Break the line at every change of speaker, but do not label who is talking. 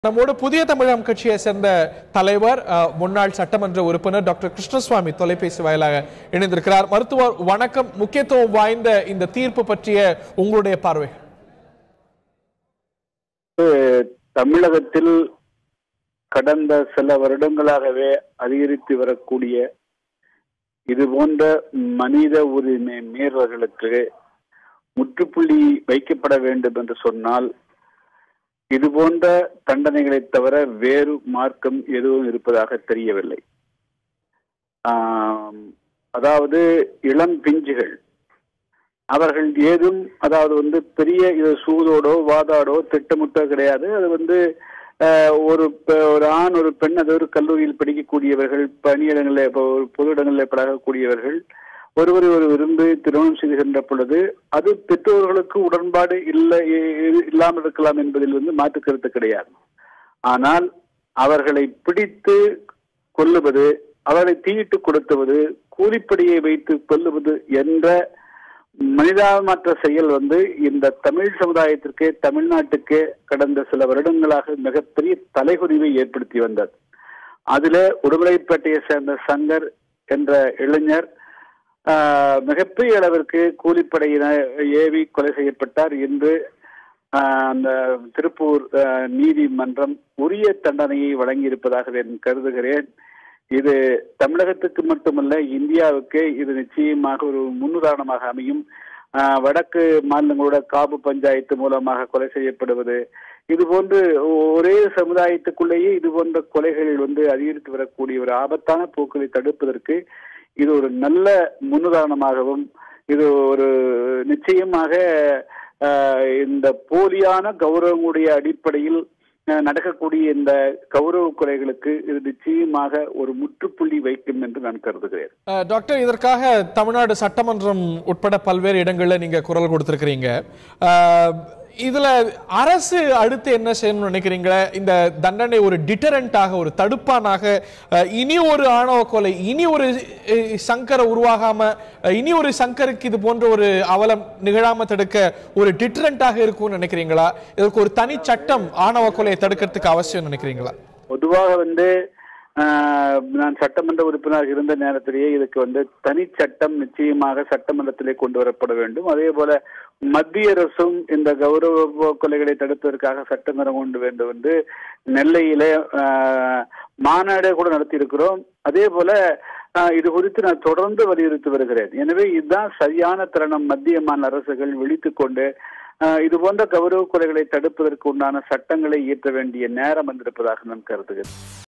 நம்மோடு புதிய தமிழகம் கட்சியை சேர்ந்த தலைவர் அஹ், முன்னாள் சட்டமன்ற உறுப்பினர் டாக்டர் கிருஷ்ணசுவாமி தொலைபேசி வாயிலாக இணைந்திருக்கிறார் மருத்துவர் வணக்கம் முக்கியத்துவம் வாய்ந்த இந்த தீர்ப்பு பற்றிய உங்களுடைய பார்வை
தமிழகத்தில் கடந்த சில வருடங்களாகவே அதிகரித்து வரக்கூடிய இது போன்ற மனித உரிமை மீறல்களுக்கு முற்றுப்புள்ளி வைக்கப்பட வேண்டும் என்று சொன்னால் இது போன்ற தண்டனைகளை தவிர வேறு மார்க்கம் எதுவும் இருப்பதாக தெரியவில்லை ஆம், அதாவது இளம் பிஞ்சுகள் அவர்கள் ஏதும் அதாவது வந்து பெரிய இது சூதோடோ வாதாடோ திட்டமிட்டோ கிடையாது அது வந்து அஹ், ஒரு பெ- ஒரு ஆண் ஒரு பெண் அது ஒரு கல்லூரியில் படிக்கக்கூடியவர்கள் பணியிடங்களில் இப்போ ஒரு பொது இடங்களில் பழகக்கூடியவர்கள் ஒருவரை ஒரு விரும்பி திருமணம் செய்கின்ற பொழுது அது பெற்றோர்களுக்கு உடன்பாடு இல்லை இ- இல்லாமல் இருக்கலாம் என்பதில் வந்து மாற்று கருத்து கிடையாது ஆனால் அவர்களை பிடித்து கொல்லுவது அவர்களை தீயிட்டு கொடுத்துவது கூலிப்படியை வைத்து கொல்லுவது என்ற மனிதாமற்ற செயல் வந்து இந்த தமிழ் சமுதாயத்திற்கு தமிழ்நாட்டுக்கு கடந்த சில வருடங்களாக மிகப்பெரிய தலைகுனிவை ஏற்படுத்தி வந்தது அதுல உடுமலைப்பேட்டையை சேர்ந்த சங்கர் என்ற இளைஞர் ஆஹ், மிகப்பெரிய அளவிற்கு கூலிப்படையின ஏவி கொலை செய்யப்பட்டார் இன்று ஆஹ், அந்த திருப்பூர் ஆஹ், நீதிமன்றம் உரிய தண்டனையை வழங்கியிருப்பதாக நான் கருதுகிறேன் இது தமிழகத்துக்கு மட்டுமல்ல இந்தியாவுக்கு இது நிச்சயமாக ஒரு முன்னுதாரணமாக அமையும் ஆஹ், வடக்கு மாநிலங்களோட காபு பஞ்சாயத்து மூலமாக கொலை செய்யப்படுவது இது போன்று ஒரே சமுதாயத்துக்குள்ளேயே இது போன்ற கொலைகள் வந்து அதிகரித்து வரக்கூடிய ஒரு ஆபத்தான போக்குகளை தடுப்பதற்கு இது ஒரு நல்ல முன்னுதாரணமாகவும் இது ஒரு நிச்சயமாக ஆஹ், இந்த போலியான கௌரவங்களுடைய அடிப்படையில் அஹ், நடக்கக்கூடிய இந்த கௌரவ கொலைகளுக்கு இது நிச்சயமாக ஒரு முற்றுப்புள்ளி வைக்கும் என்று நான் கருதுகிறேன்
அஹ், டாக்டர் இதற்காக தமிழ்நாடு சட்டமன்றம் உட்பட பல்வேறு இடங்கள்ல நீங்க குரல் கொடுத்திருக்கிறீங்க அஹ், இதுல அரசு அடுத்து என்ன செய்யணும்னு நினைக்கிறீங்க இந்த தண்டனை ஒரு டிட்டரண்டாக ஒரு தடுப்பானாக அஹ், இனி ஒரு ஆணவ கொலை இனி ஒரு அஹ், சங்கரை உருவாகாம அஹ், இனி ஒரு சங்கருக்கு இது போன்ற ஒரு அவலம் நிகழாம தடுக்க ஒரு டிட்டரண்டாக இருக்கும்னு நினைக்கிறீங்களா இதற்கு ஒரு தனி சட்டம் ஆணவ கொலையை தடுக்கிறதுக்கு அவசியம் நினைக்கிறீங்களா
பொதுவாக வந்து ஆஹ், நான் சட்டமன்ற உறுப்பினர் இருந்த நேரத்திலேயே இதுக்கு வந்து தனி சட்டம் நிச்சயமாக சட்டமன்றத்திலே கொண்டு வரப்பட வேண்டும் அதே போல மத்திய அரசும் இந்த கௌரவ கொலைகளை தடுப்பதற்காக சட்டம் தர கொண்டு வேண்டும் என்று நெல்லையிலே ஆஹ், மாநாடு கூட நடத்தி இருக்கிறோம் அதே போல ஆஹ், இது குறித்து நான் தொடர்ந்து வலியுறுத்தி வருகிறேன் எனவே இதுதான் சரியான தருணம் மத்திய மாநில அரசுகள் விழித்துக் கொண்டு ஆஹ், இது போன்ற கௌரவ கொலைகளை தடுப்பதற்கு உண்டான சட்டங்களை இயற்ற வேண்டிய நேரம் வந்திருப்பதாக நான் கருதுகிறேன்